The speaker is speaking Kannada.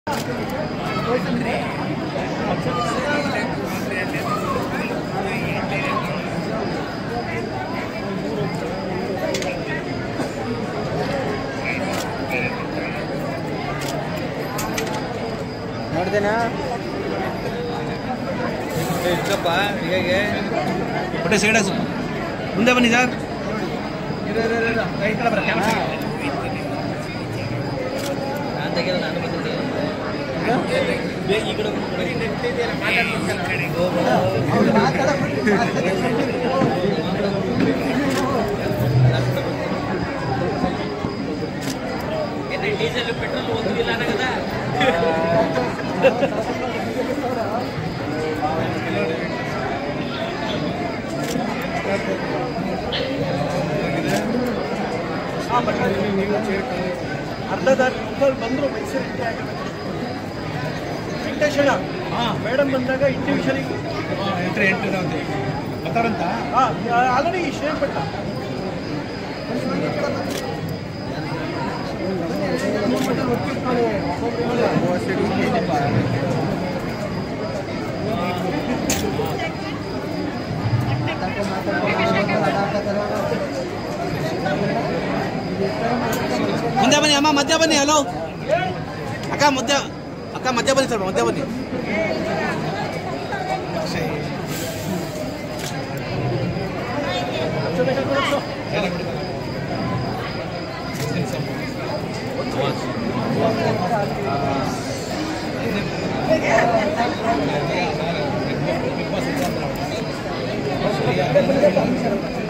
ನೋಡ್ದೇನಾ ಇಲ್ಲಪ್ಪ ಹೇಗೆ ಹೊಟ್ಟೆ ಸೈಡ ಮುಂದೆ ಬನ್ನಿ ಸರ್ ನಾನು ತೆಗೆದು ನಾನು ಬಂದಿದ್ದೆ ಈ ಕಡೆ ಡೀಸೆಲ್ ಪೆಟ್ರೋಲ್ ಒಂದು ಇಲ್ಲ ಅನ್ನಗದ ಅರ್ಧ ದಾರಿ ಬಂದ್ರು ಮೈಸೂರಿಗೆ ವೆಂಕಟೇಶಣ್ಣ ಮೇಡಮ್ ಬಂದಾಗ ಇಂಡಿವಿಜುವಲಿಗೆ ಎಂಟ್ರಿ ಎಂಟ್ರಿ ಇದಾವಂತೆ ಬರ್ತಾರಂತ ಆಲ್ರೆಡಿ ಶ್ರೇಯಪಟ್ಟ ಮುಂದೆ ಬನ್ನಿ ಅಮ್ಮ ಮಧ್ಯ ಬನ್ನಿ ಹಲೋ ಅಕ್ಕ ಮಧ್ಯ ಅಕ್ಕ ಮಧ್ಯ ಬನ್ನಿ ಸ್ವಲ್ಪ ಮಧ್ಯ ಬನ್ನಿ ವೆಂಕಟೇಶಣ್ಣ